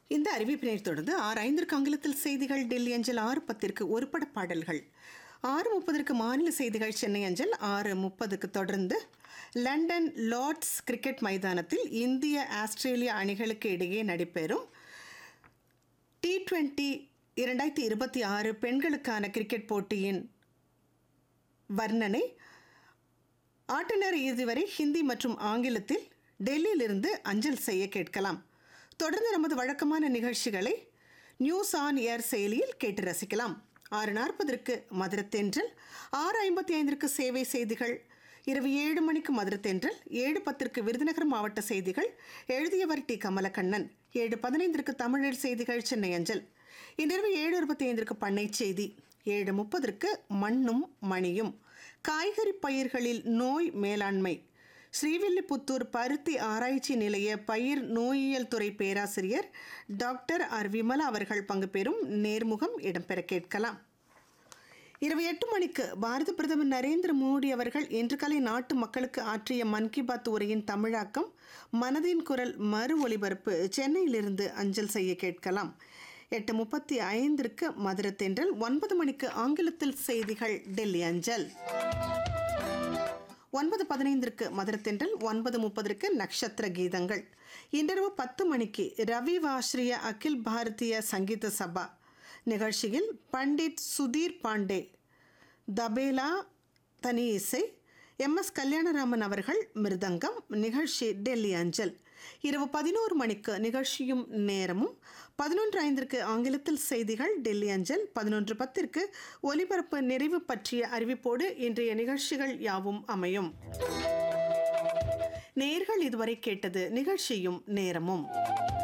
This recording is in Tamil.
இந்த அறிவிப்பினை தொடர்ந்து ஆறு ஐந்திற்கு ஆங்கிலத்தில் செய்திகள் டெல்லி அஞ்சல் ஆறு பத்திற்கு ஒருபட பாடல்கள் ஆறு முப்பதற்கு மாநில செய்திகள் சென்னை அஞ்சல் ஆறு முப்பதுக்கு தொடர்ந்து லண்டன் லார்ட்ஸ் கிரிக்கெட் மைதானத்தில் இந்திய ஆஸ்திரேலிய அணிகளுக்கு இடையே நடைபெறும் டி டுவெண்ட்டி இரண்டாயிரத்தி இருபத்தி ஆறு பெண்களுக்கான கிரிக்கெட் போட்டியின் வர்ணனை ஆட்டனர் இதுவரை ஹிந்தி மற்றும் ஆங்கிலத்தில் டெல்லியிலிருந்து அஞ்சல் செய்ய கேட்கலாம் தொடர்ந்து நமது வழக்கமான நிகழ்ச்சிகளை நியூஸ் ஆன் ஏர் செயலியில் கேட்டு ரசிக்கலாம் ஆறு நாற்பதற்கு மதுரத்தென்றல் ஆறு ஐம்பத்தி ஐந்திற்கு சேவை செய்திகள் இரவு ஏழு மணிக்கு மதுரத்தென்றல் ஏழு பத்திற்கு விருதுநகர் மாவட்ட செய்திகள் எழுதியவர் டி கமலக்கண்ணன் ஏழு பதினைந்திற்கு தமிழர் செய்திகள் சென்னை அஞ்சல் இன்றிரவு ஏழு இருபத்தி ஐந்திற்கு பண்ணை செய்தி ஏழு முப்பதற்கு மண்ணும் மணியும் காய்கறி பயிர்களில் நோய் மேலாண்மை ஸ்ரீவில்லிபுத்தூர் பருத்தி ஆராய்ச்சி நிலைய பயிர் நோயியல் துறை பேராசிரியர் டாக்டர் ஆர் விமலா அவர்கள் பங்கு பெறும் நேர்முகம் இடம்பெற கேட்கலாம் இரவு எட்டு மணிக்கு பாரத பிரதமர் நரேந்திர மோடி அவர்கள் இன்று காலை நாட்டு மக்களுக்கு ஆற்றிய மன் கி பாத் உரையின் தமிழாக்கம் மனதின் குரல் மறு ஒலிபரப்பு சென்னையிலிருந்து அஞ்சல் செய்ய கேட்கலாம் எட்டு முப்பத்தி ஐந்திற்கு மதுரத்தென்றல் ஒன்பது மணிக்கு ஆங்கிலத்தில் செய்திகள் டெல்லி அஞ்சல் ஒன்பது பதினைந்திற்கு மதுரத்தென்றல் ஒன்பது முப்பதற்கு நக்ஷத்திர கீதங்கள் இன்றிரவு பத்து மணிக்கு ரவி வாஸ்ரிய அகில் பாரதிய சங்கீத சபா நிகழ்ச்சியில் பண்டிட் சுதீர் பாண்டே தபேலா தனி இசை எம் எஸ் கல்யாணராமன் அவர்கள் மிருதங்கம் நிகழ்ச்சி டெல்லி அஞ்சல் இரவு பதினோரு மணிக்கு நிகழ்ச்சியும் நேரமும் பதினொன்று ஐந்திற்கு ஆங்கிலத்தில் செய்திகள் டெல்லி அஞ்சல் பதினொன்று பத்திற்கு ஒலிபரப்பு நிறைவு பற்றிய அறிவிப்போடு இன்றைய நிகழ்ச்சிகள் யாவும் அமையும் நேர்கள் இதுவரை கேட்டது நிகழ்ச்சியும் நேரமும்